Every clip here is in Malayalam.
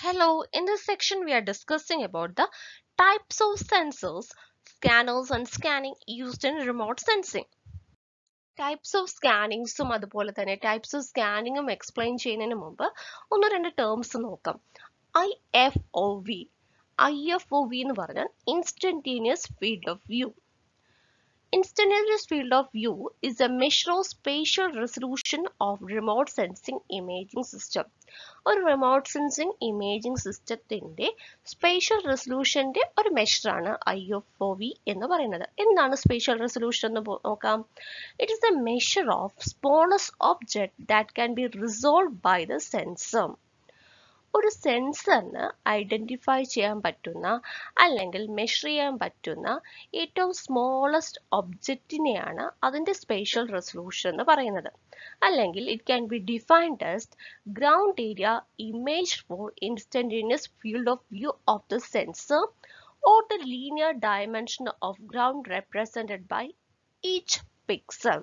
Hello, in this section we are discussing about the types of sensors, scanners and scanning used in remote sensing. Types of സ്കാനിങ്സും അതുപോലെ തന്നെ ടൈപ്സ് ഓഫ് സ്കാനിങ്ങും എക്സ്പ്ലെയിൻ ചെയ്യുന്നതിന് മുമ്പ് ഒന്ന് രണ്ട് ടേംസ് നോക്കാം I F O V I F O V എന്ന് പറഞ്ഞാൽ instantaneous field of view Instantaneous field of view is a measure of spatial resolution of remote sensing imaging system. ഒരു റിമോട്ട് സെൻസിങ് ഇമേജിംഗ് സിസ്റ്റത്തിന്റെ സ്പേഷ്യൽ റെസൊല്യൂഷന്റെ ഒരു മെഷറാണ് ഐ എഫ് ഒ വി എന്ന് പറയുന്നത് എന്താണ് സ്പേഷ്യൽ റെസൊല്യൂഷൻ എന്ന് പോ- നോക്കാം it is a measure of smallest object that can be resolve by the sensor ഒരു സെൻസറിന് ഐഡന്റിഫൈ ചെയ്യാൻ പറ്റുന്ന അല്ലെങ്കിൽ മെഷർ ചെയ്യാൻ പറ്റുന്ന ഏറ്റവും സ്മോളസ്റ്റ് ഒബ്ജക്റ്റിനെയാണ് അതിന്റെ സ്പേഷ്യൽ റെസൊല്യൂഷൻ എന്ന് പറയുന്നത് അല്ലെങ്കിൽ it can be defined as ground area image for instantaneous field of view of the sensor or the linear dimension of ground represented by each pixel.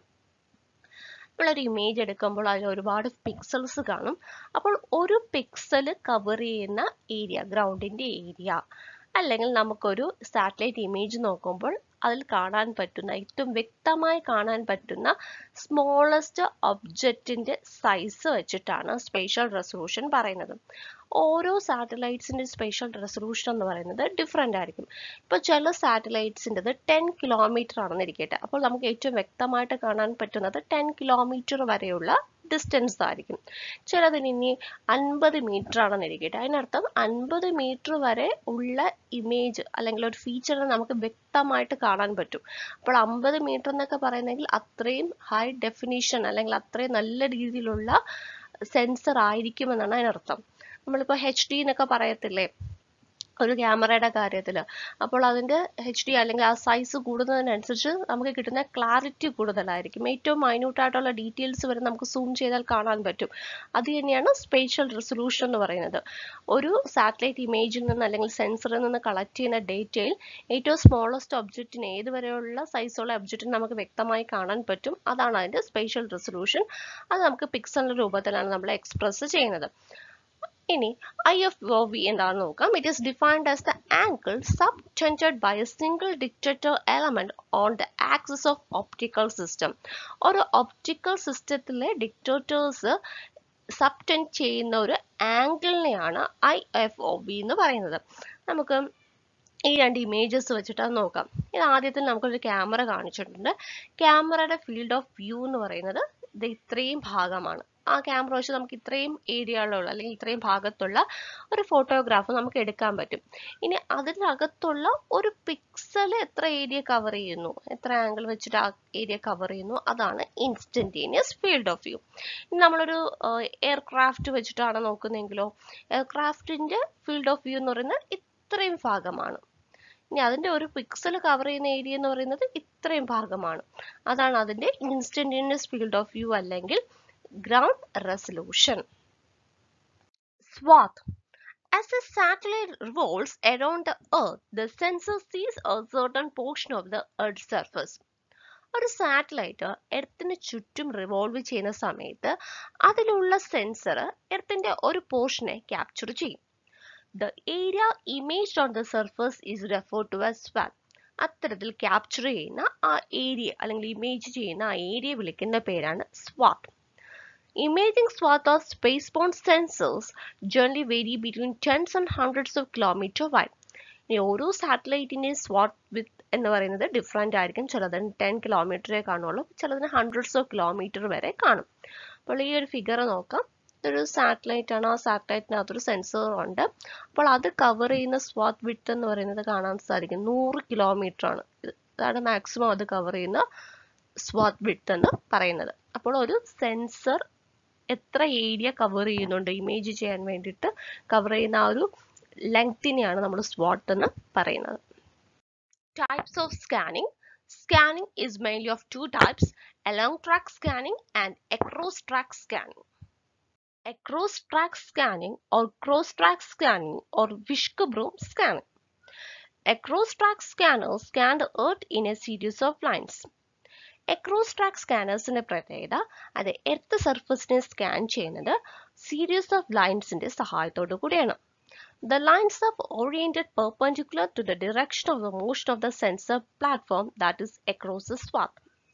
നമ്മളൊരു ഇമേജ് എടുക്കുമ്പോൾ അതിൽ ഒരുപാട് പിക്സൽസ് കാണും അപ്പോൾ ഒരു പിക്സൽ കവർ ചെയ്യുന്ന ഏരിയ ഗ്രൗണ്ടിന്റെ ഏരിയ അല്ലെങ്കിൽ നമുക്കൊരു സാറ്റലൈറ്റ് ഇമേജ് നോക്കുമ്പോൾ അതിൽ കാണാൻ പറ്റുന്ന ഏറ്റവും വ്യക്തമായി കാണാൻ പറ്റുന്ന സ്മോളസ്റ്റ് ഒബ്ജക്റ്റിന്റെ സൈസ് വെച്ചിട്ടാണ് സ്പേഷ്യൽ റെസൊല്യൂഷൻ പറയുന്നത് ഓരോ സാറ്റലൈറ്റ്സിന്റെ സ്പേഷ്യൽ റെസൊല്യൂഷൻ എന്ന് പറയുന്നത് ഡിഫറെൻ്റ് ആയിരിക്കും ഇപ്പോൾ ചില സാറ്റലൈറ്റ്സിൻ്റെത് ടെൻ കിലോമീറ്റർ ആണെന്ന് ഇരിക്കട്ടെ അപ്പോൾ നമുക്ക് ഏറ്റവും വ്യക്തമായിട്ട് കാണാൻ പറ്റുന്നത് ടെൻ കിലോമീറ്റർ വരെയുള്ള ഡിസ്റ്റൻസ് ആയിരിക്കും ചിലതിന് ഇനി അൻപത് മീറ്റർ ആണെന്ന് ഇരിക്കട്ടെ അതിനർത്ഥം അൻപത് മീറ്റർ വരെ ഉള്ള ഇമേജ് അല്ലെങ്കിൽ ഒരു ഫീച്ചർ നമുക്ക് വ്യക്തമായിട്ട് കാണാൻ പറ്റും അപ്പോൾ അമ്പത് മീറ്റർ എന്നൊക്കെ പറയുന്നെങ്കിൽ അത്രയും ഹൈ ഡെഫിനിഷൻ അല്ലെങ്കിൽ അത്രയും നല്ല രീതിയിലുള്ള സെൻസർ ആയിരിക്കുമെന്നാണ് അതിനർത്ഥം നമ്മളിപ്പോൾ എച്ച് ഡി എന്നൊക്കെ പറയത്തില്ലേ ഒരു ക്യാമറയുടെ കാര്യത്തിൽ അപ്പോൾ അതിൻ്റെ എച്ച് ഡി അല്ലെങ്കിൽ ആ സൈസ് കൂടുന്നതിനനുസരിച്ച് നമുക്ക് കിട്ടുന്ന ക്ലാരിറ്റി കൂടുതലായിരിക്കും ഏറ്റവും മൈന്യൂട്ടായിട്ടുള്ള ഡീറ്റെയിൽസ് വരെ നമുക്ക് സൂം ചെയ്താൽ കാണാൻ പറ്റും അത് തന്നെയാണ് സ്പേഷ്യൽ റെസൊല്യൂഷൻ എന്ന് പറയുന്നത് ഒരു സാറ്റലൈറ്റ് ഇമേജിൽ നിന്ന് അല്ലെങ്കിൽ സെൻസറിൽ നിന്ന് കളക്ട് ചെയ്യുന്ന ഡേറ്റയിൽ ഏറ്റവും സ്മോളസ്റ്റ് ഒബ്ജക്റ്റിന് ഏത് വരെയുള്ള സൈസുള്ള ഒബ്ജക്റ്റിന് നമുക്ക് വ്യക്തമായി കാണാൻ പറ്റും അതാണ് അതിൻ്റെ സ്പേഷ്യൽ റെസൊല്യൂഷൻ അത് നമുക്ക് പിക്സലിൻ്റെ രൂപത്തിലാണ് നമ്മൾ എക്സ്പ്രസ് ചെയ്യുന്നത് ഇനി ഐ എഫ് ഒ വി എന്താണെന്ന് നോക്കാം it is defined as the angle subtended by a single detector element on the axis of optical system ഒരു ഒപ്റ്റിക്കൽ സിസ്റ്റത്തിലെ ഡിക്റ്റേറ്റേഴ്സ് സബ്റ്റൻറ്റ് ചെയ്യുന്ന ഒരു ആംഗിളിനെയാണ് ഐ എഫ് ഒ വി എന്ന് പറയുന്നത് നമുക്ക് ഈ രണ്ട് ഇമേജസ് വെച്ചിട്ട് അത് നോക്കാം ഇത് ആദ്യത്തിൽ നമുക്കൊരു ക്യാമറ കാണിച്ചിട്ടുണ്ട് ക്യാമറയുടെ ഫീൽഡ് ഓഫ് വ്യൂ എന്ന് പറയുന്നത് ഇത് ഇത്രയും ഭാഗമാണ് ആ ക്യാമറ വെച്ച് നമുക്ക് ഇത്രയും ഏരിയകളുള്ള അല്ലെങ്കിൽ ഇത്രയും ഭാഗത്തുള്ള ഒരു ഫോട്ടോഗ്രാഫ് നമുക്ക് എടുക്കാൻ പറ്റും ഇനി അതിനകത്തുള്ള ഒരു പിക്സൽ എത്ര ഏരിയ കവർ ചെയ്യുന്നു എത്ര ആംഗിൾ വെച്ചിട്ട് ആ ഏരിയ കവർ ചെയ്യുന്നു അതാണ് ഇൻസ്റ്റന്റേനിയസ് ഫീൽഡ് ഓഫ് വ്യൂ ഇനി നമ്മളൊരു എയർക്രാഫ്റ്റ് വെച്ചിട്ടാണ് നോക്കുന്നതെങ്കിലോ എയർക്രാഫ്റ്റിന്റെ ഫീൽഡ് ഓഫ് വ്യൂ എന്ന് പറയുന്നത് ഇത്രയും ഭാഗമാണ് ഇനി അതിന്റെ ഒരു പിക്സൽ കവർ ചെയ്യുന്ന ഏരിയ എന്ന് പറയുന്നത് ഇത്രയും ഭാഗമാണ് അതാണ് അതിന്റെ ഇൻസ്റ്റന്റേനിയസ് ഫീൽഡ് ഓഫ് വ്യൂ അല്ലെങ്കിൽ ground resolution. Swath. As the satellite revolves around the Earth, the sensor sees a certain portion of the Earth's surface. ഒരു സാറ്റലൈറ്റ് എർത്തിന് ചുറ്റും റിവോൾവ് ചെയ്യുന്ന സമയത്ത് അതിലുള്ള സെൻസർ എർത്തിന്റെ ഒരു പോർഷനെ ക്യാപ്ചർ ചെയ്യും the area image on the surface is refer to a swath അത്തരത്തിൽ ക്യാപ്ചർ ചെയ്യുന്ന ആ ഏരിയ അല്ലെങ്കിൽ ഇമേജ് ചെയ്യുന്ന ആ ഏരിയ വിളിക്കുന്ന പേരാണ് സ്വാത്ത് Imaging swath of space-bound sensors generally vary between tens and hundreds of kilometer wide. ഇനി ഓരോ സാറ്റലൈറ്റിന്റെ സ്വാട്ട് വിത്ത് എന്ന് പറയുന്നത് ഡിഫറെൻ്റ് ആയിരിക്കും ചിലതിന് ടെൻ കിലോമീറ്ററേ കാണുള്ളൂ ചിലതിന് ഹൺഡ്രഡ്സ് ഓഫ് കിലോമീറ്റർ വരെ കാണും അപ്പോൾ ഈ ഒരു ഫിഗർ നോക്കാം ഇതൊരു സാറ്റലൈറ്റ് ആണ് ആ സാറ്റലൈറ്റിനകത്തൊരു സെൻസർ ഉണ്ട് അപ്പോൾ അത് കവർ ചെയ്യുന്ന സ്വാത്ത് വിത്ത് എന്ന് പറയുന്നത് കാണാൻ സാധിക്കും നൂറ് കിലോമീറ്റർ ആണ് ഇത് അതാണ് മാക്സിമം അത് കവർ ചെയ്യുന്ന സ്വാത്ത് വിത്ത് എന്ന് പറയുന്നത് അപ്പോൾ ഒരു സെൻസർ എത്ര ഏരിയ കവർ ചെയ്യുന്നുണ്ട് ഇമേജ് ചെയ്യാൻ വേണ്ടിയിട്ട് കവർ ചെയ്യുന്ന ആ ഒരു ലെങ്തിനെയാണ് നമ്മൾ സ്വാട്ട് എന്ന് പറയുന്നത് types of scanning scanning is mainly of two types along track scanning and across track scanning across track scanning or cross track scanning or whisk broom scanning. Across track scanners scan the earth in a series of lines. Across track സ്കാനേഴ്സിന്റെ പ്രത്യേകത അത് എർത്ത് സർഫസിനെ സ്കാൻ ചെയ്യുന്നത് സീരീസ് ഓഫ് ലൈൻസിന്റെ സഹായത്തോടു കൂടിയാണ് The lines are oriented perpendicular to the direction of the motion of the sensor platform that is across the swath.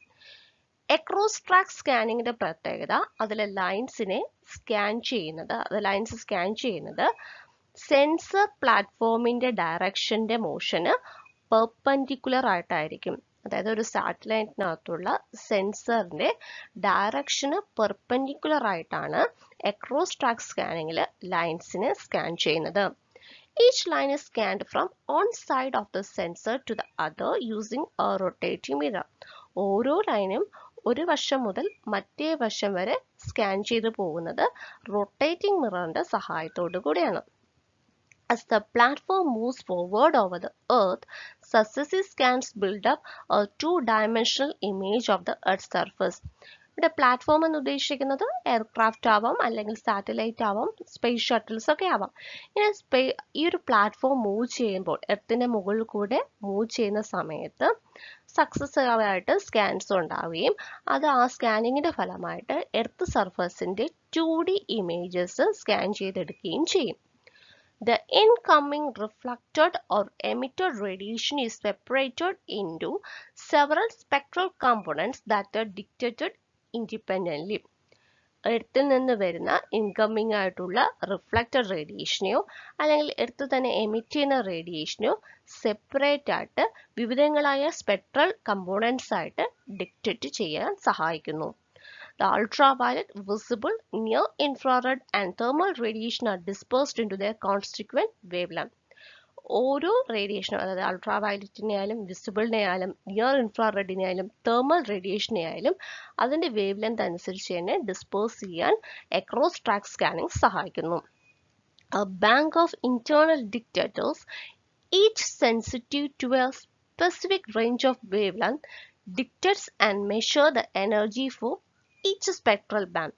Across track സ്കാനിങ്ങിന്റെ പ്രത്യേകത അതിലെ ലൈൻസിനെ സ്കാൻ ചെയ്യുന്നത് അത് ലൈൻസ് സ്കാൻ ചെയ്യുന്നത് സെൻസർ പ്ലാറ്റ്ഫോമിന്റെ ഡയറക്ഷന്റെ മോഷന് പെർപ്പൻഡിക്കുലർ ആയിട്ടായിരിക്കും അതായത് ഒരു സാറ്റലൈറ്റിനകത്തുള്ള സെൻസറിന്റെ ഡയറക്ഷന് പെർപ്പൻഡിക്കുലർ ആയിട്ടാണ് എക്രോസ് ട്രാക്ക് സ്കാനിങ്ങിൽ ലൈൻസിനെ സ്കാൻ ചെയ്യുന്നത് Each line is scanned from one side of the sensor to the other using a rotating mirror. ഓരോ ലൈനും ഒരു വശം മുതൽ മറ്റേ വശം വരെ സ്കാൻ ചെയ്തു പോകുന്നത് റൊട്ടേറ്റിംഗ് മിററിന്റെ സഹായത്തോടു കൂടിയാണ് As the platform moves forward over the Earth, successive scans build up a two-dimensional image of the Earth's surface. ഇവിടെ പ്ലാറ്റ്ഫോം എന്ന് ഉദ്ദേശിക്കുന്നത് എയർക്രാഫ്റ്റ് ആവാം അല്ലെങ്കിൽ സാറ്റലൈറ്റ് ആവാം സ്പേസ് ഷട്ടിൽസ് ഒക്കെ ആവാം ഇങ്ങനെ സ്പേ ഈ ഒരു പ്ലാറ്റ്ഫോം മൂവ് ചെയ്യുമ്പോൾ എർത്തിന്റെ മുകളിൽ കൂടെ മൂവ് ചെയ്യുന്ന സമയത്ത് സക്സസ് ആയിട്ട് സ്കാൻസ് ഉണ്ടാവുകയും അത് ആ സ്കാനിങ്ങിന്റെ ഫലമായിട്ട് എർത്ത് സർഫസിന്റെ ടു ഡി ഇമേജസ് സ്കാൻ ചെയ്തെടുക്കുകയും ചെയ്യും The incoming reflected or emitted radiation is separated into several spectral components that are dictated independently. എർത്തിൽ നിന്ന് വരുന്ന ഇൻകമ്മിങ് ആയിട്ടുള്ള റിഫ്ലക്റ്റഡ് റേഡിയേഷനെയോ അല്ലെങ്കിൽ എർത്ത് തന്നെ എമിറ്റ് ചെയ്യുന്ന റേഡിയേഷനെയോ സെപ്പറേറ്റ് ആയിട്ട് വിവിധങ്ങളായ സ്പെക്ട്രൽ കമ്പോണൻസ് ആയിട്ട് ഡിക്റ്റേറ്റ് ചെയ്യാൻ സഹായിക്കുന്നു The ultraviolet, visible, near infrared and thermal radiation are dispersed into their constituent wavelength. ഓരോ റേഡിയേഷനും അതായത് അൾട്രാവയലറ്റിനെ ആയാലും വിസിബിളിനെ ആയാലും നിയർ ഇൻഫ്രാറെഡിനെ ആയാലും തേർമൽ റേഡിയേഷനെ ആയാലും അതിന്റെ വേവ് ലെങ്ത് അനുസരിച്ച് തന്നെ ഡിസ്പേഴ്സ് ചെയ്യാൻ എക്രോസ് ട്രാക്ക് സ്കാനിങ് സഹായിക്കുന്നു A bank of internal dictators, each sensitive to a specific range of wavelength, dictates and measure the energy for each spectral band.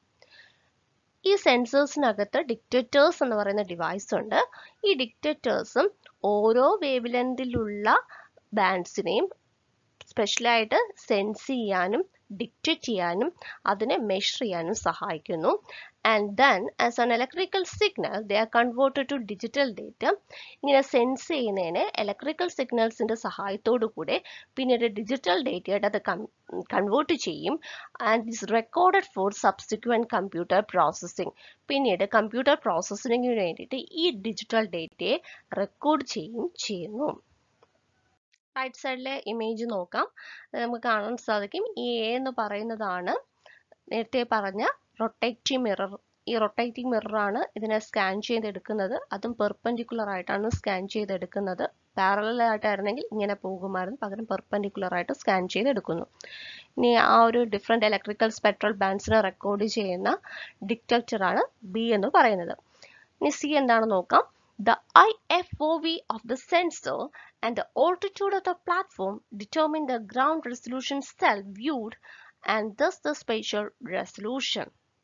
ഈ സെൻസേഴ്സിനകത്ത് ഡിക്റ്റേറ്റേഴ്സ് എന്ന് പറയുന്ന ഡിവൈസ് ഉണ്ട് ഈ ഡിക്റ്റേറ്റേഴ്സും ഓരോ വേവ് ലെങ്തിലുള്ള ബാൻഡ്സിനെയും സ്പെഷ്യലായിട്ട് സെൻസ് ചെയ്യാനും ഡിക്റ്റേറ്റ് ചെയ്യാനും അതിനെ മെഷർ ചെയ്യാനും സഹായിക്കുന്നു and then as an electrical signal they are converted to digital data ഇങ്ങനെ സെൻസ് ചെയ്യുന്നതിന് ഇലക്ട്രിക്കൽ സിഗ്നൽസിന്റെ സഹായത്തോടു കൂടെ പിന്നീട് ഡിജിറ്റൽ ഡേറ്റയായിട്ട് അത് കൺവേർട്ട് ചെയ്യും and is recorded for subsequent computer processing പിന്നീട് കമ്പ്യൂട്ടർ പ്രോസസ്സിങ്ങിന് വേണ്ടിയിട്ട് ഈ ഡിജിറ്റൽ ഡേറ്റയെ റെക്കോർഡ് ചെയ്യുകയും ചെയ്യുന്നു റൈറ്റ് സൈഡിലെ ഇമേജ് നോക്കാം നമുക്ക് കാണാൻ സാധിക്കും ഈ എ എന്ന് പറയുന്നതാണ് നേരത്തെ പറഞ്ഞ റൊട്ടേറ്റിംഗ് മിറർ ഈ റൊട്ടേറ്റിംഗ് മിററാണ് ഇതിനെ സ്കാൻ ചെയ്തെടുക്കുന്നത് അതും പെർപ്പൻഡിക്കുലർ ആയിട്ടാണ് സ്കാൻ ചെയ്തെടുക്കുന്നത് പാരലൽ ആയിട്ടായിരുന്നെങ്കിൽ ഇങ്ങനെ പോകുമായിരുന്നു പകരം പെർപ്പൻഡിക്കുലർ ആയിട്ട് സ്കാൻ ചെയ്തെടുക്കുന്നു ഇനി ആ ഒരു ഡിഫറെന്റ് ഇലക്ട്രിക്കൽ സ്പെക്ട്രൽ ബാൻഡ്സിനെ റെക്കോർഡ് ചെയ്യുന്ന ഡിറ്റക്ടറാണ് ബി എന്ന് പറയുന്നത് ഇനി സി എന്താണെന്ന് നോക്കാം The IFOV of the sensor and the altitude of the platform determine the ground resolution cell viewed and thus the spatial resolution.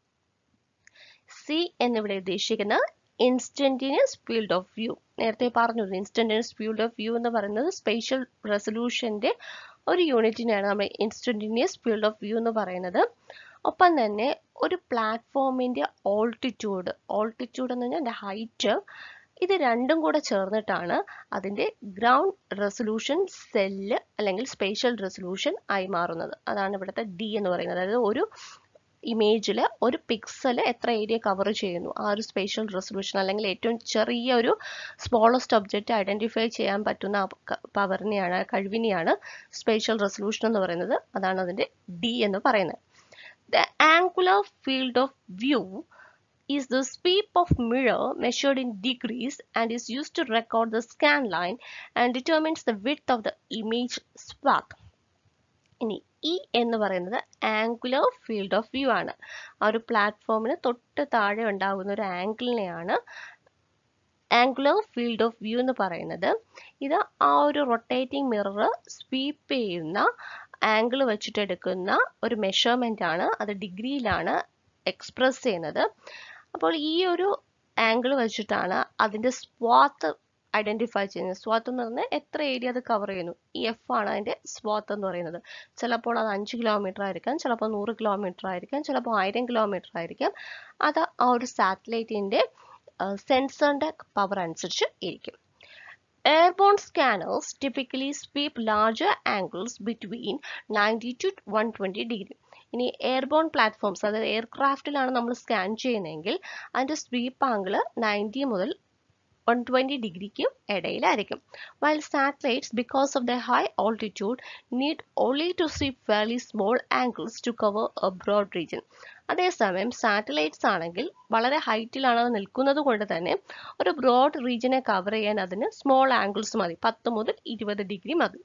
C എന്നിവിടെ ഉദ്ദേശിക്കുന്നത് ഇൻസ്റ്റന്റേനിയസ് ഫീൽഡ് ഓഫ് വ്യൂ നേരത്തെ പറഞ്ഞു ഇൻസ്റ്റന്റേനിയസ് ഫീൽഡ് ഓഫ് വ്യൂ എന്ന് പറയുന്നത് സ്പേഷ്യൽ റെസൊല്യൂഷന്റെ ഒരു യൂണിറ്റിനെയാണ് നമ്മൾ ഇൻസ്റ്റന്റേനിയസ് ഫീൽഡ് ഓഫ് വ്യൂ എന്ന് പറയുന്നത് ഒപ്പം തന്നെ ഒരു പ്ലാറ്റ്ഫോമിന്റെ ഓൾട്ടിറ്റ്യൂഡ് ഓൾട്ടിറ്റ്യൂഡ് എന്ന് പറഞ്ഞാൽ ഹൈറ്റ് ഇത് രണ്ടും കൂടെ ചേർന്നിട്ടാണ് അതിന്റെ ഗ്രൗണ്ട് റെസൊല്യൂഷൻ സെല്ല് അല്ലെങ്കിൽ സ്പേഷ്യൽ റെസൊല്യൂഷൻ ആയി മാറുന്നത് അതാണ് ഇവിടുത്തെ ഡി എന്ന് പറയുന്നത് അതായത് ഒരു ഇമേജിൽ ഒരു പിക്സൽ എത്ര ഏരിയ കവർ ചെയ്യുന്നു ആ ഒരു സ്പേഷ്യൽ റെസൊല്യൂഷൻ അല്ലെങ്കിൽ ഏറ്റവും ചെറിയ ഒരു സ്മോളസ്റ്റ് ഒബ്ജക്റ്റ് ഐഡന്റിഫൈ ചെയ്യാൻ പറ്റുന്ന പവറിനെയാണ് കഴിവിനെയാണ് സ്പേഷ്യൽ റെസൊല്യൂഷൻ എന്ന് പറയുന്നത് അതാണ് അതിന്റെ ഡി എന്ന് പറയുന്നത് the angular field of view is the sweep of mirror measured in degrees and is used to record the scan line and determines the width of the image swath. ഇനി ഇ എന്ന് പറയുന്നത് ആംഗുലർ ഫീൽഡ് ഓഫ് വ്യൂ ആണ് ആ ഒരു പ്ലാറ്റ്ഫോമിന് തൊട്ട് താഴെ ഉണ്ടാകുന്ന ഒരു ആംഗിളിനെയാണ് ആംഗുലർ ഫീൽഡ് ഓഫ് വ്യൂ എന്ന് പറയുന്നത് ഇത് ആ ഒരു റൊട്ടേറ്റിംഗ് മിറർ സ്വീപ്പ് ചെയ്യുന്ന ആംഗിൾ വെച്ചിട്ട് എടുക്കുന്ന ഒരു മെഷർമെന്റ് ആണ് അത് ഡിഗ്രിയിലാണ് എക്സ്പ്രസ് ചെയ്യുന്നത് അപ്പോൾ ഈ ഒരു ആംഗിൾ വെച്ചിട്ടാണ് അതിന്റെ സ്വാത്ത് ഐഡന്റിഫൈ ചെയ്യുന്നത് സ്വാത്ത് എന്ന് പറഞ്ഞാൽ എത്ര ഏരിയ അത് കവർ ചെയ്യുന്നു ഈ എഫ് ആണ് അതിന്റെ സ്വാത്ത് എന്ന് പറയുന്നത് ചിലപ്പോൾ അത് അഞ്ച് കിലോമീറ്റർ ആയിരിക്കാം ചിലപ്പോൾ നൂറ് കിലോമീറ്റർ ആയിരിക്കാം ചിലപ്പോൾ ആയിരം കിലോമീറ്റർ ആയിരിക്കാം അത് ആ ഒരു സാറ്റലൈറ്റിന്റെ സെൻസറിൻ്റെ പവർ അനുസരിച്ച് ഇരിക്കും Airborne scanners typically sweep larger angles between 90 to 120 degree. ഇനി എയർബോൺ പ്ലാറ്റ്ഫോംസ് അതായത് എയർക്രാഫ്റ്റിലാണ് നമ്മൾ സ്കാൻ ചെയ്യുന്നതെങ്കിൽ അതിൻ്റെ സ്വീപ്പ് ആംഗിൾ നയൻറ്റി മുതൽ വൺ ട്വൻറ്റി ഡിഗ്രിക്കും ഇടയിലായിരിക്കും while satellites because of the high altitude need only to sweep very small angles to cover a broad region അതേസമയം സാറ്റലൈറ്റ്സ് ആണെങ്കിൽ വളരെ ഹൈറ്റിലാണ് അത് നിൽക്കുന്നത് കൊണ്ട് തന്നെ ഒരു ബ്രോഡ് റീജിയനെ കവർ ചെയ്യാൻ അതിന് സ്മോൾ ആംഗിൾസ് മതി പത്ത് മുതൽ ഇരുപത് ഡിഗ്രി മതി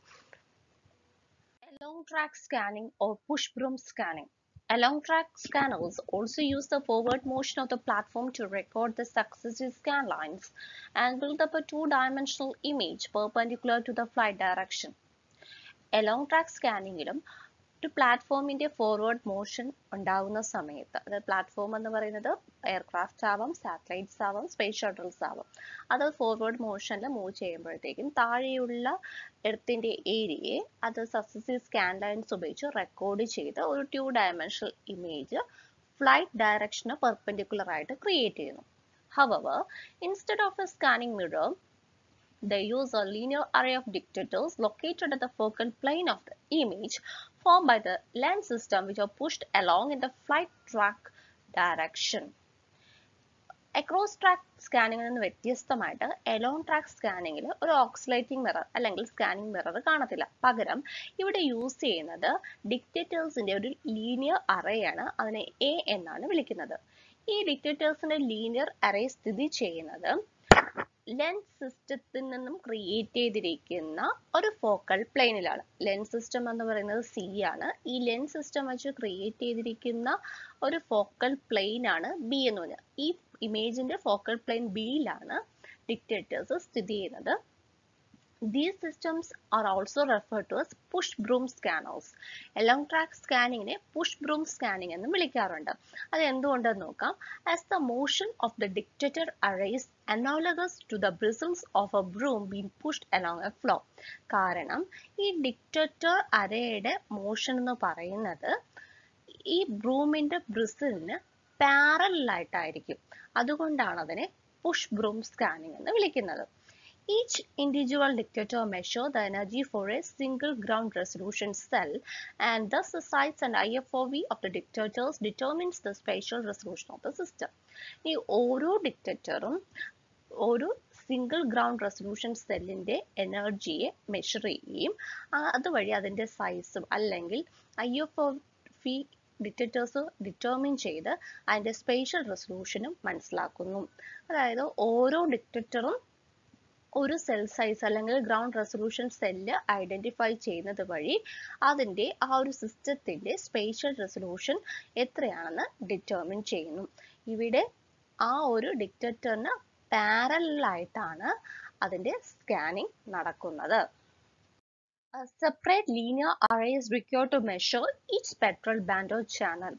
Along track scanning or push broom scanning. Along track scanners also use the forward motion of the platform to record the successive scan lines and build up a two-dimensional image perpendicular to the flight direction. Along track സ്കാനിങ്ങിലും ഒരു പ്ലാറ്റ്ഫോമിന്റെ ഫോർവേഡ് മോഷൻ ഉണ്ടാകുന്ന സമയത്ത് അതായത് പ്ലാറ്റ്ഫോം എന്ന് പറയുന്നത് എയർക്രാഫ്റ്റ് ആവാം സാറ്റലൈറ്റ്സ് ആവാം സ്പേസ് ഷട്ടിൽസ് ആവാം അത് ഫോർവേഡ് മോഷനിൽ മൂവ് ചെയ്യുമ്പോഴത്തേക്കും താഴെയുള്ള എർത്തിന്റെ ഏരിയയെ അത് സക്സസീവ് സ്കാൻ ലൈൻസ് ഉപയോഗിച്ച് റെക്കോർഡ് ചെയ്ത് ഒരു ടു ഡയമെൻഷണൽ ഇമേജ് ഫ്ലൈറ്റ് ഡയറക്ഷന് പെർപെൻഡിക്കുലർ ആയിട്ട് ക്രിയേറ്റ് ചെയ്യുന്നു However, instead of a scanning mirror, they use a linear array of detectors located at the focal plane of the image formed by the lens system which are pushed along in the flight track direction. Across track സ്കാനിങ്ങിൽ നിന്ന് വ്യത്യസ്തമായിട്ട് എലോൺ ട്രാക്ക് സ്കാനിങ്ങിൽ ഒരു ഓക്സിലേറ്റിംഗ് മിറർ അല്ലെങ്കിൽ സ്കാനിങ് മിറർ കാണത്തില്ല പകരം ഇവിടെ യൂസ് ചെയ്യുന്നത് ഡിക്റ്റേറ്റേഴ്സിന്റെ ഒരു ലീനിയർ അറേയാണ് അതിനെ എ എന്നാണ് വിളിക്കുന്നത് ഈ ഡിക്റ്റേറ്റേഴ്സിന്റെ ലീനിയർ അറേ സ്ഥിതി ചെയ്യുന്നത് ലെൻസ് സിസ്റ്റത്തിൽ നിന്നും ക്രിയേറ്റ് ചെയ്തിരിക്കുന്ന ഒരു ഫോക്കൽ പ്ലെയിനിലാണ് ലെൻസ് സിസ്റ്റം എന്ന് പറയുന്നത് സി ആണ് ഈ ലെൻസ് സിസ്റ്റം വെച്ച് ക്രിയേറ്റ് ചെയ്തിരിക്കുന്ന ഒരു ഫോക്കൽ പ്ലെയിൻ ആണ് ബി എന്ന് പറഞ്ഞാൽ ഈ ഇമേജിന്റെ ഫോക്കൽ പ്ലെയിൻ ബിയിലാണ് ഡിക്റ്റേറ്റേഴ്സ് സ്ഥിതി ചെയ്യുന്നത് These systems are also referred to as push broom scanners. Along track scanning push broom scanning എന്ന് വിളിക്കാറുണ്ട് അത് എന്തുകൊണ്ടെന്ന് നോക്കാം as the motion of the dictator arrays analogous to the bristles of a broom being pushed along a floor. കാരണം ഈ ഡിക്റ്റേറ്റർ അരയുടെ മോഷൻ എന്ന് പറയുന്നത് ഈ ബ്രൂമിന്റെ ബ്രിസിലിന് പാരലായിട്ടായിരിക്കും അതുകൊണ്ടാണ് അതിനെ പുഷ് ബ്രൂം സ്കാനിങ് എന്ന് വിളിക്കുന്നത് Each individual dictator measure the energy for a single ground resolution cell and thus the size and IFOV of the dictators determines the spatial resolution of the system. ഈ ഓരോ ഡിക്റ്റേറ്ററും ഒരു സിംഗിൾ ഗ്രൗണ്ട് റെസൊല്യൂഷൻ സെല്ലിന്റെ എനർജിയെ മെഷർ ചെയ്യുകയും ആ- അതുവഴി അതിന്റെ സൈസും അല്ലെങ്കിൽ I F O V detectors determine ചെയ്ത് അതിന്റെ സ്പേഷ്യൽ റെസൊല്യൂഷനും മനസ്സിലാക്കുന്നു അതായത് ഓരോ ഡിറ്റക്ടറും ഒരു സെൽ സൈസ് അല്ലെങ്കിൽ ഗ്രൗണ്ട് റെസൊല്യൂഷൻ സെല്ല് ഐഡന്റിഫൈ ചെയ്യുന്നത് വഴി അതിന്റെ ആ ഒരു സിസ്റ്റത്തിന്റെ സ്പേഷ്യൽ റെസൊല്യൂഷൻ എത്രയാണെന്ന് ഡിറ്റർമിൻ ചെയ്യുന്നു ഇവിടെ ആ ഒരു ഡിറ്റക്ടറിന് പാരലായിട്ടാണ് അതിന്റെ സ്കാനിങ് നടക്കുന്നത് A separate linear array is required to measure each spectral band or channel.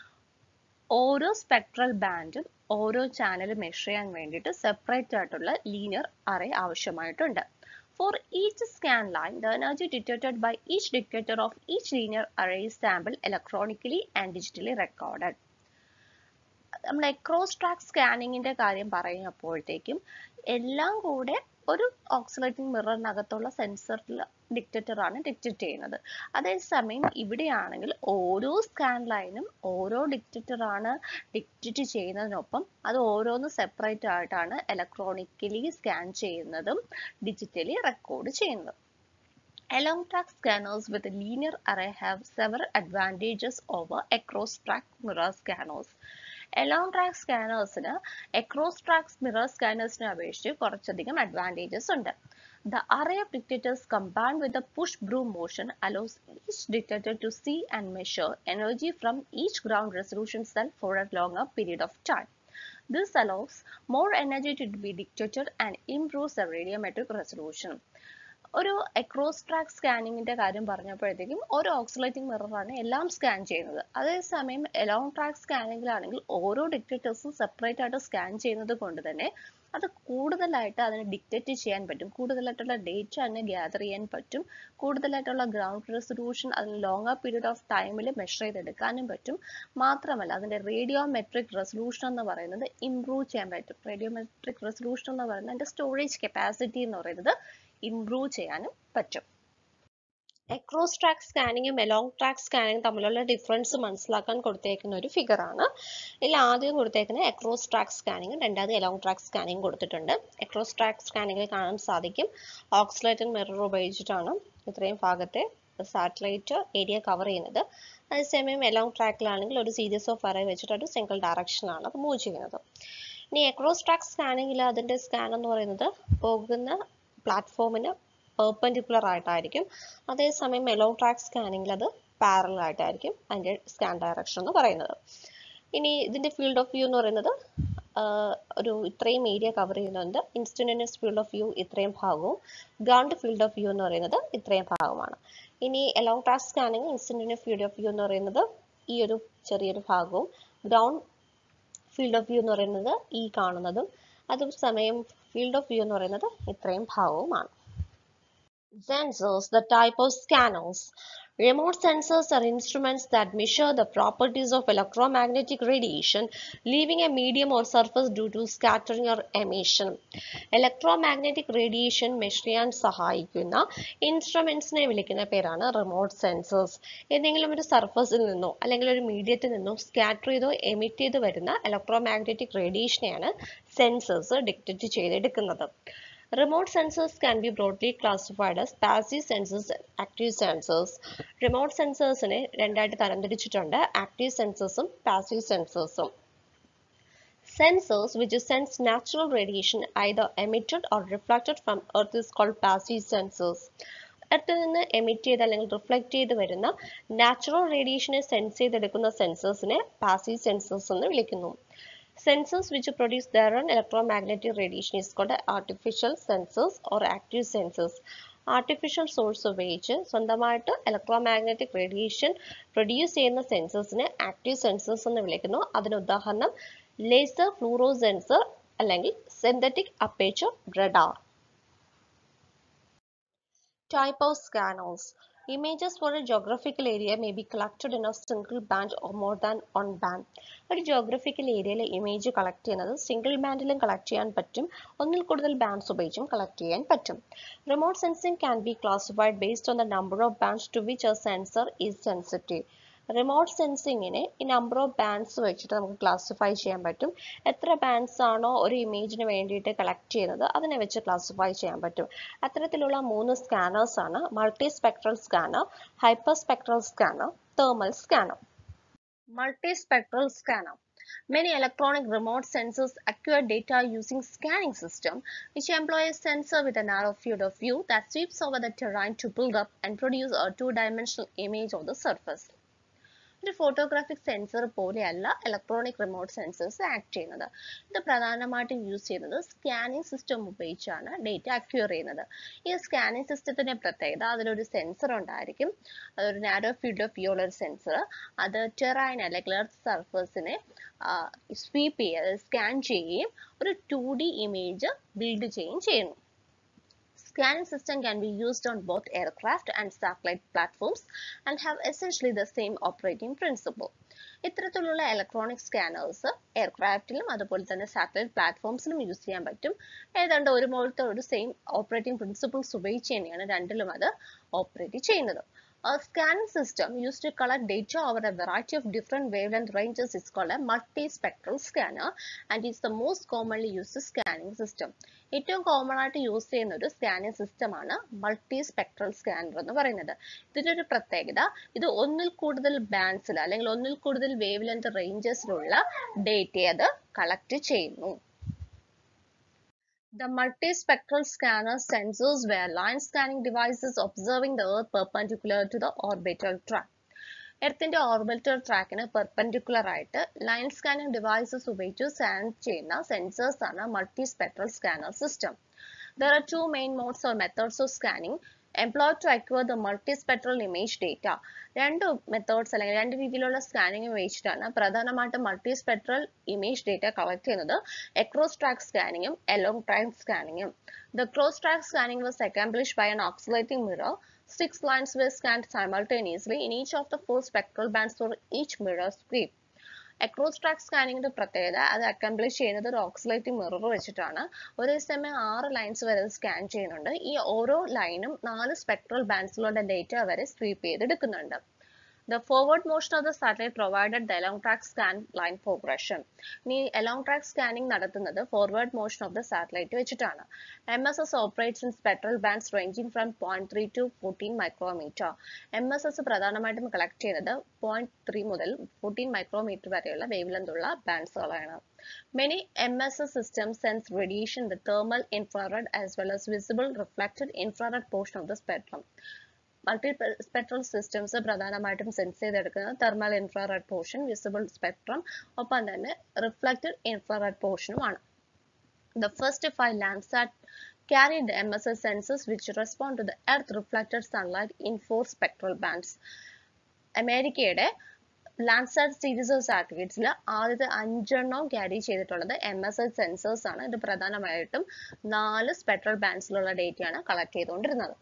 ഓരോ സ്പെക്ട്രൽ ബാൻഡും ഓരോ ചാനലും മെഷർ ചെയ്യാൻ വേണ്ടിയിട്ട് സെപ്പറേറ്റ് ആയിട്ടുള്ള ലീനിയർ അറേ ആവശ്യമായിട്ടുണ്ട് for each scan line the energy detected by each detector of each linear array sample electronically and digitally recorded നമ്മൾ എക്രോസ് ട്രാക്ക് സ്കാനിങ്ങിന്റെ കാര്യം പറയുമ്പോഴത്തേക്കും എല്ലാം കൂടെ ഒരു ഓക്സിലേറ്റിംഗ് മിററിനകത്തുള്ള സെൻസറിൽ ഡിക്റ്റേറ്റർ ആണ് ഡിക്റ്റേറ്റ് ചെയ്യുന്നത് അതേസമയം ഇവിടെയാണെങ്കിൽ ഓരോ സ്കാൻ ലൈനും ഓരോ ഡിക്റ്റേറ്റർ ആണ് ഡിക്റ്റേറ്റ് ചെയ്യുന്നതിനൊപ്പം അത് ഓരോന്ന് സെപ്പറേറ്റ് ആയിട്ടാണ് ഇലക്ട്രോണിക്കലി സ്കാൻ ചെയ്യുന്നതും ഡിജിറ്റലി റെക്കോർഡ് ചെയ്യുന്നതും Along track scanners with a linear array have several advantages over across track mirror scanners. Along track scanners-ന് across track mirror scanners-നെ അപേക്ഷിച്ച് കുറച്ചധികം advantages ഉണ്ട്. The array of dictators combined with the push broom motion allows each dictator to see and measure energy from each ground resolution cell for a longer period of time. This allows more energy to be dictated and improves the radiometric resolution. ഒരു അക്രോസ് ട്രാക്ക് സ്കാനിങ്ങിന്റെ കാര്യം പറഞ്ഞപ്പോഴത്തേക്കും ഒരു ഓക്സിലേറ്റിംഗ് മിററാണ് എല്ലാം സ്കാൻ ചെയ്യുന്നത് അതേസമയം എലോങ് ട്രാക്ക് സ്കാനിങ്ങിലാണെങ്കിൽ ഓരോ ഡിക്റ്റേറ്റേഴ്സും സെപ്പറേറ്റ് ആയിട്ട് സ്കാൻ ചെയ്യുന്നത് കൊണ്ട് തന്നെ അത് കൂടുതലായിട്ട് അതിന് ഡിക്റ്റേറ്റ് ചെയ്യാൻ പറ്റും കൂടുതലായിട്ടുള്ള ഡേറ്റ അതിനെ ഗ്യാദർ ചെയ്യാൻ പറ്റും കൂടുതലായിട്ടുള്ള ഗ്രൗണ്ട് റെസൊല്യൂഷൻ അതിന് ലോങ്ങർ പീരീഡ് ഓഫ് ടൈമിൽ മെഷർ ചെയ്തെടുക്കാനും പറ്റും മാത്രമല്ല അതിന്റെ റേഡിയോമെട്രിക് റെസൊല്യൂഷൻ എന്ന് പറയുന്നത് ഇംപ്രൂവ് ചെയ്യാൻ പറ്റും റേഡിയോമെട്രിക് റെസൊല്യൂഷൻ എന്ന് പറയുന്നത് അതിന്റെ സ്റ്റോറേജ് കപ്പാസിറ്റി എന്ന് പറയുന്നത് ഇംപ്രൂവ് ചെയ്യാനും പറ്റും അക്രോസ് ട്രാക്ക് സ്കാനിങ്ങും എലോങ് ട്രാക്ക് സ്കാനിങ്ങും തമ്മിലുള്ള ഡിഫറൻസ് മനസ്സിലാക്കാൻ കൊടുത്തേക്കുന്ന ഒരു ഫിഗർ ആണ് ഇതിൽ ആദ്യം കൊടുത്തേക്കുന്നത് അക്രോസ് ട്രാക്ക് സ്കാനിങ്ങും രണ്ടാമത് എലോങ് ട്രാക്ക് സ്കാനിങ്ങും കൊടുത്തിട്ടുണ്ട് അക്രോസ് ട്രാക്ക് സ്കാനിങ്ങിൽ കാണാൻ സാധിക്കും ഓക്സിലേറ്റഡ് മിറർ ഉപയോഗിച്ചിട്ടാണ് ഇത്രയും ഭാഗത്തെ സാറ്റലൈറ്റ് ഏരിയ കവർ ചെയ്യുന്നത് അതേസമയം എലോങ് ട്രാക്കിലാണെങ്കിൽ ഒരു സീരീസ് ഓഫ് അറേ വെച്ചിട്ട് ഒരു സിംഗിൾ ഡയറക്ഷനാണ് അത് മൂവ് ചെയ്യുന്നത് ഇനി അക്രോസ് ട്രാക്ക് സ്കാനിങ്ങിൽ അതിന്റെ സ്കാൻ എന്ന് പറയുന്നത് പോകുന്ന പ്ലാറ്റ്ഫോമിന് പെർപെൻഡിക്കുലർ ആയിട്ടായിരിക്കും അതേസമയം എലോ ട്രാക്ക് സ്കാനിങ്ങിൽ അത് പാരലൽ ആയിട്ടായിരിക്കും അതിന്റെ സ്കാൻ ഡയറക്ഷൻ എന്ന് പറയുന്നത് ഇനി ഇതിന്റെ ഫീൽഡ് ഓഫ് വ്യൂ എന്ന് പറയുന്നത് ഒരു ഇത്രയും ഏരിയ കവർ ചെയ്യുന്നുണ്ട് ഇൻസ്റ്റന്റേനിയസ് ഫീൽഡ് ഓഫ് വ്യൂ ഇത്രയും ഭാഗവും ഗ്രൗണ്ട് ഫീൽഡ് ഓഫ് വ്യൂ എന്ന് പറയുന്നത് ഇത്രയും ഭാഗമാണ് ഇനി along track scanning instantaneous field of view എന്ന് പറയുന്നത് ഈ ഒരു ചെറിയൊരു ഭാഗവും ഗ്രൗണ്ട് ഫീൽഡ് ഓഫ് വ്യൂ എന്ന് പറയുന്നത് ഈ കാണുന്നതും അതേസമയം ഫീൽഡ് ഓഫ് വ്യൂ എന്ന് പറയുന്നത് ഇത്രയും ഭാഗവുമാണ് Sensors, the type of scanners. Remote sensors are instruments that measure the properties of electromagnetic radiation, leaving a medium or surface due to scattering or emission. Electromagnetic radiation measure ചെയ്യാൻ സഹായിക്കുന്ന ഇൻസ്ട്രുമെന്റ്സിനെ വിളിക്കുന്ന പേരാണ് റിമോട്ട് സെൻസേഴ്സ് ഏതെങ്കിലും ഒരു സർഫസിൽ നിന്നോ അല്ലെങ്കിൽ ഒരു മീഡിയത്തിൽ നിന്നോ സ്കാറ്റർ ചെയ്തോ എമിറ്റ് ചെയ്ത് വരുന്ന ഇലക്ട്രോമാഗ്നറ്റിക് റേഡിയേഷനെയാണ് സെൻസേഴ്സ് ഡിക്റ്റേറ്റ് ചെയ്തെടുക്കുന്നത് Remote sensors can be broadly classified as passive sensors and active sensors. Remote sensorsനെ രണ്ടായിട്ട് തരംതിരിച്ചിട്ടുണ്ട് ആക്റ്റീവ് സെൻസേഴ്സും പാസീവ് സെൻസേഴ്സും Sensors which sense natural radiation either emitted or reflected from Earth is called passive sensors. എർത്തിൽ നിന്ന് എമിറ്റ് ചെയ്ത് അല്ലെങ്കിൽ റിഫ്ലക്ട് ചെയ്ത് വരുന്ന നാച്ചുറൽ റേഡിയേഷനെ സെൻസ് ചെയ്തെടുക്കുന്ന സെൻസേഴ്സിനെ പാസീവ് സെൻസേഴ്സ് എന്ന് വിളിക്കുന്നു Sensors which produce their own electromagnetic radiation is called artificial sensors or active sensors. Artificial source ഉപയോഗിച്ച് സ്വന്തമായിട്ട് ഇലക്ട്രോമാഗ്നറ്റിക് റേഡിയേഷൻ പ്രൊഡ്യൂസ് ചെയ്യുന്ന സെൻസേഴ്സിനെ ആക്റ്റീവ് സെൻസേഴ്സ് എന്ന് വിളിക്കുന്നു അതിന് ഉദാഹരണം ലേസർ ഫ്ലൂറോ സെൻസർ അല്ലെങ്കിൽ synthetic aperture radar Type of scanners. Images for a geographical area may be collected in a single band or more than one band. ഒരു ജോഗ്രഫിക്കൽ ഏരിയയിലെ ഇമേജ് കളക്ട് ചെയ്യുന്നത് സിംഗിൾ ബാൻഡിലും കളക്ട് ചെയ്യാൻ പറ്റും ഒന്നിൽ കൂടുതൽ ബാൻഡ്സ് ഉപയോഗിച്ചും കളക്ട് ചെയ്യാൻ പറ്റും remote sensing can be classified based on the number of bands to which a sensor is sensitive remote സെൻസിങ്ങിനെ ഈ നമ്പർ ഓഫ് ബാൻഡ്സ് വെച്ചിട്ട് നമുക്ക് ക്ലാസിഫൈ ചെയ്യാൻ പറ്റും എത്ര ബാൻഡ്സ് ആണോ ഒരു ഇമേജിന് വേണ്ടിയിട്ട് കളക്ട് ചെയ്യുന്നത് അതിനെ വെച്ച് ക്ലാസിഫൈ ചെയ്യാൻ പറ്റും അത്തരത്തിലുള്ള മൂന്ന് സ്കാനേഴ്സ് ആണ് multi spectral scanner hyper spectral scanner thermal scanner. Multispectral scanner. Many electronic remote sensors acquire data using scanning system which employ a sensor with a narrow field of view that sweeps over the terrain to build up and produce a two-dimensional image of the surface. ഒരു ഫോട്ടോഗ്രാഫിക് സെൻസർ പോലെയല്ല ഇലക്ട്രോണിക് റിമോട്ട് സെൻസേഴ്സ് ആക്ട് ചെയ്യുന്നത് ഇത് പ്രധാനമായിട്ടും യൂസ് ചെയ്യുന്നത് സ്കാനിങ് സിസ്റ്റം ഉപയോഗിച്ചാണ് ഡേറ്റ അക്യൂർ ചെയ്യുന്നത് ഈ സ്കാനിങ് സിസ്റ്റത്തിന്റെ പ്രത്യേകത അതിലൊരു സെൻസർ ഉണ്ടായിരിക്കും അതൊരു നാരോ ഫീൽഡ് ഓഫ് വ്യൂ ഉള്ള ഒരു സെൻസർ അത് ടെറൈൻ അല്ലെങ്കിൽ എർത്ത് സർഫേസിനെ സ്വീപ്പ് ചെയ്യുക സ്കാൻ ചെയ്യുകയും ഒരു ടു ഡി ഇമേജ് ബിൽഡ് ചെയ്യുകയും ചെയ്യുന്നു Scanning system can be used on both aircraft and satellite platforms and have essentially the same operating principle. ഇത്തരത്തിലുള്ള ഇലക്ട്രോണിക് സ്കാനേഴ്സ് എയർക്രാഫ്റ്റിലും അതുപോലെ തന്നെ സാറ്റലൈറ്റ് പ്ലാറ്റ്ഫോംസിലും യൂസ് ചെയ്യാൻ പറ്റും ഏതാണ്ട് ഒരുപോലത്തെ ഒരു സെയിം ഓപ്പറേറ്റിംഗ് പ്രിൻസിപ്പിൾസ് ഉപയോഗിച്ച് തന്നെയാണ് രണ്ടിലും അത് ഓപ്പറേറ്റ് ചെയ്യുന്നത് A scanning system used to collect data over a variety of different wavelength ranges is called a multispectral scanner and is the most commonly used scanning system. ഏറ്റവും കോമൺ ആയിട്ട് യൂസ് ചെയ്യുന്ന ഒരു സ്കാനിങ് സിസ്റ്റമാണ് മൾട്ടി സ്പെക്ട്രൽ സ്കാനർ എന്ന് പറയുന്നത് ഇതിന്റെ ഒരു പ്രത്യേകത ഇത് ഒന്നിൽ കൂടുതൽ ബാൻഡ്സിൽ അല്ലെങ്കിൽ ഒന്നിൽ കൂടുതൽ വേവ് ലെങ്ത് റേഞ്ചസിലുള്ള ഡേറ്റയെ അത് കളക്ട് ചെയ്യുന്നു The multispectral scanner sensors were line scanning devices observing the Earth perpendicular to the orbital track. എർത്തിന്റെ ഓർബിറ്റൽ ട്രാക്കിന് പെർപെൻഡിക്കുലർ ആയിട്ട് ലൈൻ സ്കാനിംഗ് ഡിവൈസസ് ഉപയോഗിച്ച് സ്കാൻ ചെയ്യുന്ന സെൻസേഴ്സ് ആണ് multi spectral scanner system there are two main modes or methods of scanning employed to acquire the multispectral image data. രണ്ട് മെത്തേഡ്സ് അല്ലെങ്കിൽ രണ്ട് രീതിയിലുള്ള സ്കാനിങ് ഉപയോഗിച്ചിട്ടാണ് പ്രധാനമായിട്ടും മൾട്ടിസ്പെക്ട്രൽ ഇമേജ് ഡേറ്റ കളക്ട് ചെയ്യുന്നത് എക്രോസ് ട്രാക്ക് സ്കാനിങ്ങും എലോങ് ട്രാക്ക് സ്കാനിങ്ങും the cross track scanning was accomplished by an oscillating mirror Six lines were scanned simultaneously in each of the four spectral bands for each mirror sweep. അക്രോസ് ട്രാക്ക് സ്കാനിങ്ങിന്റെ പ്രത്യേകത അത് അക്കംപ്ലിഷ് ചെയ്യുന്നത് ഒരു ഓക്സിലേറ്റിംഗ് മിറർ വെച്ചിട്ടാണ് ഒരേ സമയം ആറ് ലൈൻസ് വരെ സ്കാൻ ചെയ്യുന്നുണ്ട് ഈ ഓരോ ലൈനും നാല് സ്പെക്ട്രൽ ബാൻഡ്സിലുള്ള ഡേറ്റ വരെ സ്വീപ്പ് ചെയ്തെടുക്കുന്നുണ്ട് The forward motion of the satellite provided the along track scan line progression. ഇനി along track scanning നടത്തുന്നത് forward motion of the satellite വെച്ചിട്ടാണ്. MSS operates in spectral bands ranging from 0.3 to 14 micrometer. MSS പ്രധാനമായിട്ടും കളക്ട് ചെയ്യുന്നത് 0.3 മുതൽ 14 micrometer വരെയുള്ള വേവ് ലെങ്ത് ഉള്ള ബാൻഡ്സുകളാണ്. Many MSS systems sense radiation in the thermal infrared as well as visible reflected infrared portion of the spectrum. Multi spectral systems പ്രധാനമായിട്ടും സെൻസ് ചെയ്തെടുക്കുന്നത് thermal infrared portion visible spectrum ഒപ്പം തന്നെ റിഫ്ലക്റ്റഡ് ഇൻഫ്രാറെഡ് പോർഷനുമാണ് The first five Landsat carried the MSS sensors which respond to the Earth reflected sunlight in four spectral bands. അമേരിക്കയുടെ ലാൻഡ്സാറ്റ് സീരീസ് ഓഫ് സാറ്റലൈറ്റ്സിൽ ആദ്യത്തെ അഞ്ചെണ്ണം ക്യാരി ചെയ്തിട്ടുള്ളത് എം എസ് എസ് സെൻസേഴ്സ് ആണ് ഇത് പ്രധാനമായിട്ടും നാല് സ്പെക്ട്രൽ ബാൻഡ്സിലുള്ള ഡേറ്റയാണ് കളക്ട് ചെയ്തുകൊണ്ടിരുന്നത്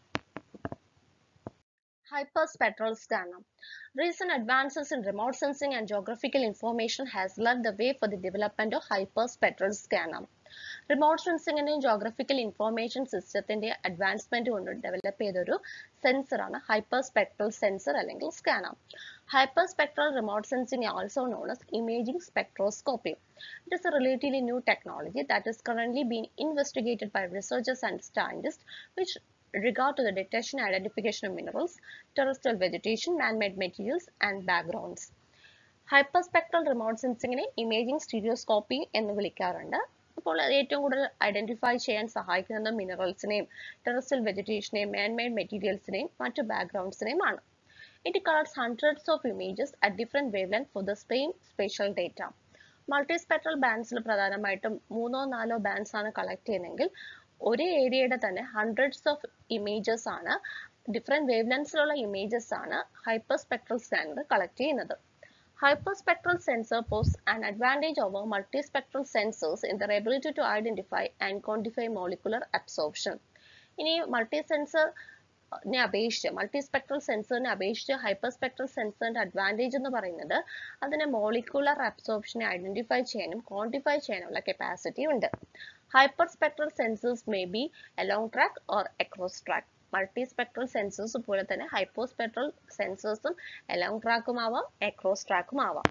hyperspectral scanner. Recent advances in remote sensing and geographical information has led the way for the development of hyperspectral scanner. Remote സെൻസിങ്ങിന്റെയും ജോഗ്രഫിക്കൽ ഇൻഫോർമേഷൻ സിസ്റ്റത്തിന്റെ അഡ്വാൻസ്മെന്റ് കൊണ്ട് ഡെവലപ്പ് ചെയ്തൊരു സെൻസറാണ് ഹൈപ്പർ സ്പെക്ട്രൽ സെൻസർ അല്ലെങ്കിൽ scanner hyper spectral remote sensing also known as imaging spectroscopy. It is a relatively new technology that is currently being investigated by researchers and scientists which regard to the detection and identification of minerals, terrestrial vegetation, man-made materials, and backgrounds. Hyperspectral remote സെൻസിങ്ങിനെ ഇമേജിംഗ് സ്റ്റീരിയോസ്കോപ്പി എന്ന് വിളിക്കാറുണ്ട് അപ്പോൾ അത് ഏറ്റവും കൂടുതൽ ഐഡന്റിഫൈ ചെയ്യാൻ സഹായിക്കുന്നത് മിനറൽസിനെയും ടെറസ്ട്രിയൽ വെജിറ്റേഷനെയും മാൻമെയ്ഡ് മെറ്റീരിയൽസിനെയും മറ്റു ബാക്ക്ഗ്രൗണ്ട്സിനെയും ആണ് it collects hundreds of images at different wavelength for the same special data multispectral ബാൻഡ്സിൽ പ്രധാനമായിട്ടും മൂന്നോ നാലോ ബാൻഡ്സ് ആണ് കളക്ട് ചെയ്യുന്നതെങ്കിൽ ഒരേ ഏരിയയുടെ തന്നെ ഹൺഡ്രഡ്സ് ഓഫ് ഇമേജസ് ആണ് ഡിഫറെന്റ് വേവ് ലെങ്സിലുള്ള ഇമേജസ് ആണ് ഹൈപ്പർസ്പെക്ട്രൽ സ്കാനർ കളക്ട് ചെയ്യുന്നത് Hyperspectral sensor pose an advantage over multispectral sensors in their ability to identify and quantify molecular absorption. ഇനി മൾട്ടി സെൻസറിനെ അപേക്ഷിച്ച് മൾട്ടിസ്പെക്ട്രൽ സെൻസറിനെ അപേക്ഷിച്ച് ഹൈപ്പർസ്പെക്ട്രൽ സെൻസറിന്റെ അഡ്വാൻറ്റേജ് എന്ന് പറയുന്നത് അതിന് മോളിക്കുലർ അബ്സോർപ്ഷനെ ഐഡന്റിഫൈ ചെയ്യാനും ക്വാണ്ടിഫൈ ചെയ്യാനുള്ള കപ്പാസിറ്റി ഉണ്ട് hyperspectral sensors may be along track or across track multispectral sensors പോലെ തന്നെ ഹൈപ്പോസ്പെക്ട്രൽ സെൻസേഴ്സും അലോങ് ട്രാക്കും ആവാം അക്രോസ് ട്രാക്കും ആവാം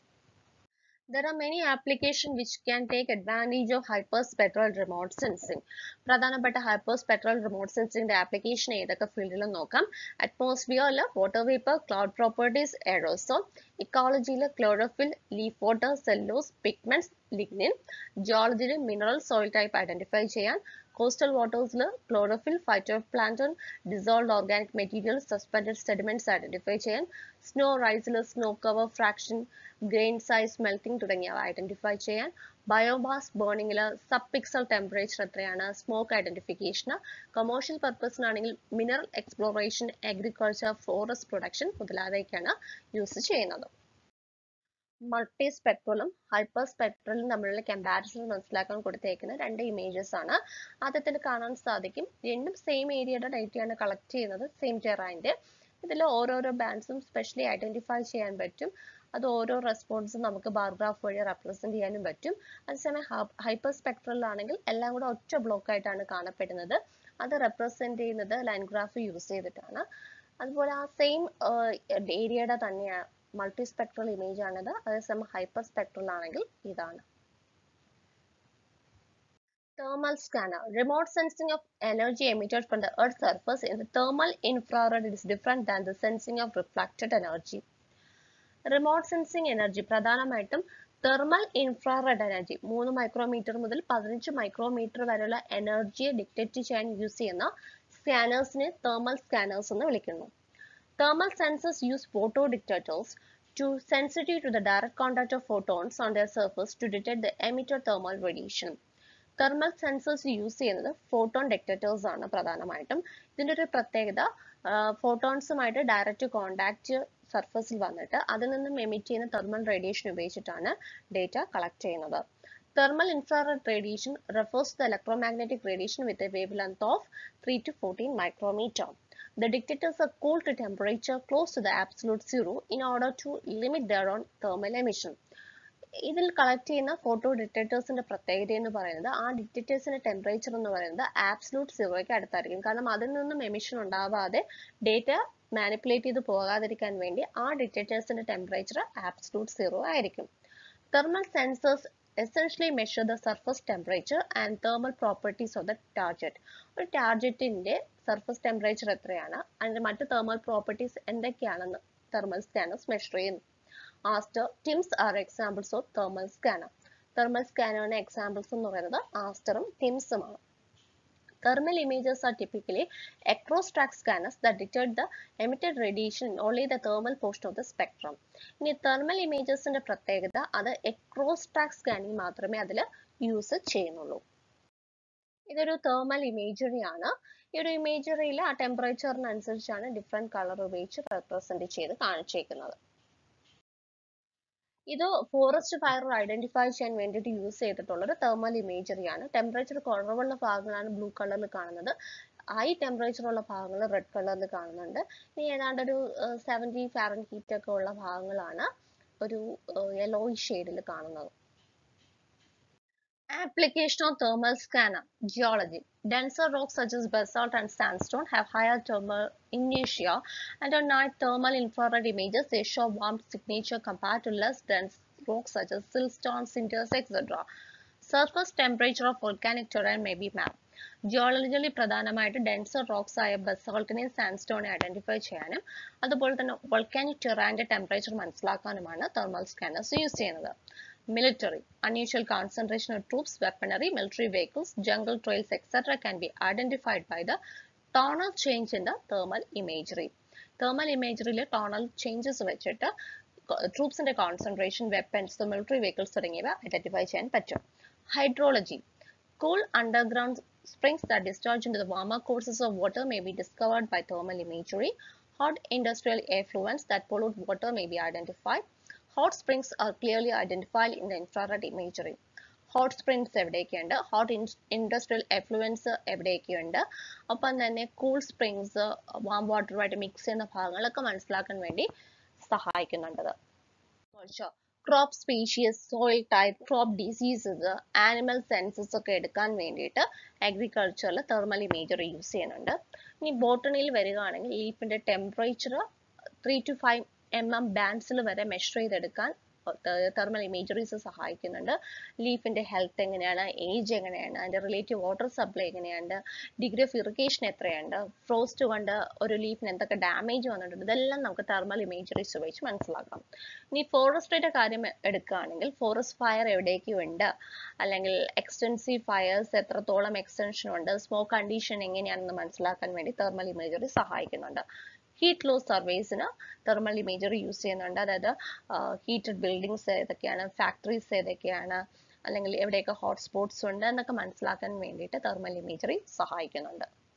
There are many applications which can take advantage of hyperspectral remote sensing. പ്രധാനപ്പെട്ട hyperspectral remote sensing ആപ്ലിക്കേഷൻ ഏതൊക്കെ ഫീൽഡിൽ നോക്കാം അറ്റ്മോസ്ഫിയറിൽ water vapour cloud properties aerosol ഇക്കോളജിയിൽ chlorophyll leaf water cellulose pigments lignin ജിയോളജിയിൽ മിനറൽ സോയിൽ ടൈപ്പ് ഐഡന്റിഫൈ ചെയ്യാൻ കോസ്റ്റൽ വാട്ടേഴ്സിൽ chlorophyll phytoplankton dissolve organic material suspended sediments identify ചെയ്യാൻ സ്നോ റൈസിൽ snow cover fraction grain size melting തുടങ്ങിയവ ഐഡന്റിഫൈ ചെയ്യാൻ ബയോമാസ് ബേണിംഗിൽ സബ് പിക്സൽ ടെമ്പറേച്ചർ എത്രയാണ് സ്മോക്ക് ഐഡന്റിഫിക്കേഷന് കൊമേഴ്ഷ്യൽ പർപ്പസിനാണെങ്കിൽ mineral exploration agriculture forest production മുതലായവയ്ക്കാണ് യൂസ് ചെയ്യുന്നത് മൾട്ടി സ്പെക്ട്രലും ഹൈപ്പർ സ്പെക്ട്രലും തമ്മിലുള്ള കമ്പാരിസൺ മനസ്സിലാക്കാൻ കൊടുത്തേക്കുന്ന രണ്ട് ഇമേജസ് ആണ് ആദ്യത്തിൽ കാണാൻ സാധിക്കും രണ്ടും സെയിം ഏരിയയുടെ ഡേറ്റയാണ് കളക്ട് ചെയ്യുന്നത് സെയിം ടെറൈൻ്റെ ഇതിൽ ഓരോരോ ബാൻഡ്സും സ്പെഷ്യലി ഐഡന്റിഫൈ ചെയ്യാൻ പറ്റും അത് ഓരോ റെസ്പോൺസും നമുക്ക് ബാർ ഗ്രാഫ് വഴി റെപ്രസെന്റ് ചെയ്യാനും പറ്റും അതേസമയം ഹൈപ്പർ സ്പെക്ട്രലിലാണെങ്കിൽ എല്ലാം കൂടെ ഒറ്റ ബ്ലോക്ക് ആയിട്ടാണ് കാണപ്പെടുന്നത് അത് റെപ്രസെന്റ് ചെയ്യുന്നത് ലൈൻ ഗ്രാഫ് യൂസ് ചെയ്തിട്ടാണ് അതുപോലെ ആ സെയിം ഏരിയയുടെ തന്നെ മൾട്ടി സ്പെക്ട്രൽ ഇമേജ് ആണിത് അതേസമയം ഹൈപ്പർ സ്പെക്ട്രൽ ആണെങ്കിൽ ഇതാണ് thermal scanner remote sensing of energy emitted from the earth's surface in the thermal infrared is different than the sensing of reflected energy remote sensing energy പ്രധാനമായിട്ടും തെർമൽ ഇൻഫ്രാറെഡ് എനർജി മൂന്ന് മൈക്രോമീറ്റർ മുതൽ പതിനഞ്ച് മൈക്രോമീറ്റർ വരെയുള്ള എനർജിയെ ഡിറ്റക്ട് ചെയ്യാൻ യൂസ് ചെയ്യുന്ന സ്കാനേഴ്സിനെ തെർമൽ സ്കാനേഴ്സ് എന്ന് വിളിക്കുന്നു thermal sensors use photo detectors to sensitive to the direct contact of photons on their surface to detect the emitted thermal radiation. Thermal sensors use ചെയ്യുന്നത് ഫോട്ടോൺ ഡിറ്റക്ടേഴ്സ് ആണ് പ്രധാനമായിട്ടും ഇതിന്റെ ഒരു പ്രത്യേകത ഫോട്ടോൺസുമായിട്ട് ഡയറക്റ്റ് കോണ്ടാക്ട് സർഫസിൽ വന്നിട്ട് അതിൽ നിന്നും എമിറ്റ് ചെയ്യുന്ന തെർമൽ റേഡിയേഷൻ ഉപയോഗിച്ചിട്ടാണ് ഡേറ്റ കളക്ട് ചെയ്യുന്നത് Thermal infrared radiation refers to the electromagnetic radiation with a wavelength of 3 to 14 micrometer. The detectors are cooled to temperature close to the absolute zero in order to limit their own thermal emission. ഇതിൽ കളക്ട് ചെയ്യുന്ന ഫോട്ടോ ഡിറ്റക്ടേഴ്സിന്റെ പ്രത്യേകത എന്ന് പറയുന്നത് ആ ഡിറ്റക്ടേഴ്സിന്റെ ടെമ്പറേച്ചർ എന്ന് പറയുന്നത് ആബ്സലൂട്ട് സീറോയ്ക്ക് അടുത്തായിരിക്കും കാരണം അതിൽ നിന്നും എമിഷൻ ഉണ്ടാവാതെ ഡേറ്റ മാനിപ്പുലേറ്റ് ചെയ്ത് പോകാതിരിക്കാൻ വേണ്ടി ആ ഡിറ്റക്ടേഴ്സിന്റെ ടെമ്പറേച്ചർ ആബ്സലൂട്ട് സീറോ ആയിരിക്കും thermal sensors essentially measure the surface temperature and thermal properties of the target. ഒരു ടാർജറ്റിന്റെ സർഫസ് ടെമ്പറേച്ചർ എത്രയാണ് അതിന്റെ മറ്റ് thermal properties എന്തൊക്കെയാണെന്ന് thermal scanners മെഷർ ചെയ്യുന്നു ASTER TIMS are examples of thermal scanner. thermal scannerന് എക്സാമ്പിൾസ് എന്ന് പറയുന്നത് ആസ്റ്ററും ടിംസുമാണ് Thermal images are typically acrostrack scanners that detect the emitted radiation in only the thermal portion of the spectrum. ഇനി thermal imagesന്റെ പ്രത്യേകത അത് acrostrack scanning മാത്രമേ അതിൽ യൂസ് ചെയ്യുന്നുള്ളൂ ഇതൊരു thermal imagery ആണ് ഈ ഒരു ഇമേജറിയിൽ ആ ടെമ്പറേച്ചറിനനുസരിച്ചാണ് ഡിഫറെന്റ് കളർ ഉപയോഗിച്ച് റെപ്രസെന്റ് ചെയ്ത് കാണിച്ചേക്കുന്നത് ഇത് ഫോറസ്റ്റ് ഫയർ ഐഡന്റിഫൈ ചെയ്യാൻ വേണ്ടിയിട്ട് യൂസ് ചെയ്തിട്ടുള്ള ഒരു തെർമൽ ഇമേജറി ആണ് ടെമ്പറേച്ചർ കുറവുള്ള ഭാഗങ്ങളാണ് ബ്ലൂ കളറിൽ കാണുന്നത് ഹൈ ടെമ്പറേച്ചർ ഉള്ള ഭാഗങ്ങൾ റെഡ് കളറിൽ കാണുന്നുണ്ട് ഇനി ഏതാണ്ട് ഒരു സെവൻറ്റി ഫാരൻ ഹീറ്റ് ഒക്കെ ഉള്ള ഭാഗങ്ങളാണ് ഒരു യെല്ലോ ഷെയ്ഡിൽ കാണുന്നത് Application of thermal scanner geology. Denser rocks such as basalt and sandstone have higher thermal inertia, and on night thermal infrared images they show warmth signature compared to less dense rocks such as siltstone, cinders, etc. Surface temperature of volcanic terrain may be mapped. Geologically പ്രധാനമായിട്ട് ഡെൻസർ റോക്സ് ആയ ബസോൾട്ടിനെയും സാൻഡ്സ്റ്റോണെ ഐഡന്റിഫൈ ചെയ്യാനും അതുപോലെ തന്നെ വോൾക്കാനിക് ടെറാൻ്റെ ടെമ്പറേച്ചർ മനസ്സിലാക്കാനുമാണ് തെർമൽ സ്കാനേഴ്സ് യൂസ് ചെയ്യുന്നത് military unusual concentration of troops weaponry military vehicles jungle trails etc can be identified by the tonal change in the thermal imagery thermal imagery tonal changes വെച്ചിട്ട് ട്രൂപ്സിന്റെ കോൺസെൻട്രേഷൻ വെപ്പൺസ് മിലിറ്ററി വെഹിക്കിൾസ് തുടങ്ങിയവ ഐഡന്റിഫൈ ചെയ്യാൻ പറ്റും hydrology cool underground springs that discharge into the warmer courses of water may be discovered by thermal imagery hot industrial effluents that pollute water may be identified hot springs are clearly identified in the infrared imagery. Hot springs എവിടെയൊക്കെയുണ്ട് ഹോട്ട് ഇൻഡസ്ട്രിയൽ എഫ്ലുവൻസ് എവിടെയൊക്കെയുണ്ട് ഒപ്പം തന്നെ കൂൾ സ്പ്രിങ്സ് വാം വാട്ടറുമായിട്ട് മിക്സ് ചെയ്യുന്ന ഭാഗങ്ങളൊക്കെ മനസ്സിലാക്കാൻ വേണ്ടി സഹായിക്കുന്നുണ്ട് crop species soil type crop diseases animal census ഒക്കെ എടുക്കാൻ വേണ്ടിയിട്ട് അഗ്രികൾച്ചറിൽ തെർമൽ ഇമേജറി യൂസ് ചെയ്യുന്നുണ്ട് ഇനി ബോട്ടണിയിൽ വരികയാണെങ്കിൽ ലീഫിന്റെ temperature three to five M M ബാൻഡ്സിൽ വരെ മെഷർ ചെയ്തെടുക്കാൻ തെർമൽ ഇമേജറീസ് സഹായിക്കുന്നുണ്ട് ലീഫിന്റെ ഹെൽത്ത് എങ്ങനെയാണ് ഏജ് എങ്ങനെയാണ് അതിന്റെ റിലേറ്റീവ് വാട്ടർ സപ്ലൈ എങ്ങനെയുണ്ട് ഡിഗ്രി ഓഫ് ഇറിഗേഷൻ എത്രയുണ്ട് ഫ്രോസ്റ്റ് കൊണ്ട് ഒരു ലീഫിന് എന്തൊക്കെ ഡാമേജ് വന്നിട്ടുണ്ട് ഇതെല്ലാം നമുക്ക് തെർമൽ ഇമേജറീസ് ഉപയോഗിച്ച് മനസ്സിലാക്കാം ഇനി ഫോറസ്ട്രിയുടെ കാര്യം എടുക്കുകയാണെങ്കിൽ ഫോറസ്റ്റ് ഫയർ എവിടേക്ക് ഉണ്ട് അല്ലെങ്കിൽ എക്സ്റ്റൻസീവ് ഫയേഴ്സ് എത്രത്തോളം എക്സ്റ്റൻഷൻ ഉണ്ട് സ്മോക്ക് കണ്ടീഷൻ എങ്ങനെയാണെന്ന് മനസ്സിലാക്കാൻ വേണ്ടി തെർമൽ ഇമേജറി സഹായിക്കുന്നുണ്ട് ഹീറ്റ് ലോസ് സർവേസിന് തെർമൽ ഇമേജറി യൂസ് ചെയ്യുന്നുണ്ട് അതായത് ഹീറ്റഡ് ബിൽഡിങ്സ് ഏതൊക്കെയാണ് ഫാക്ടറീസ് ഏതൊക്കെയാണ് അല്ലെങ്കിൽ എവിടെയൊക്കെ ഹോട്ട്സ്പോട്ട്സ് ഉണ്ട് എന്നൊക്കെ മനസ്സിലാക്കാൻ വേണ്ടിയിട്ട് തെർമൽ ഇമേജറി സഹായിക്കുന്നുണ്ട്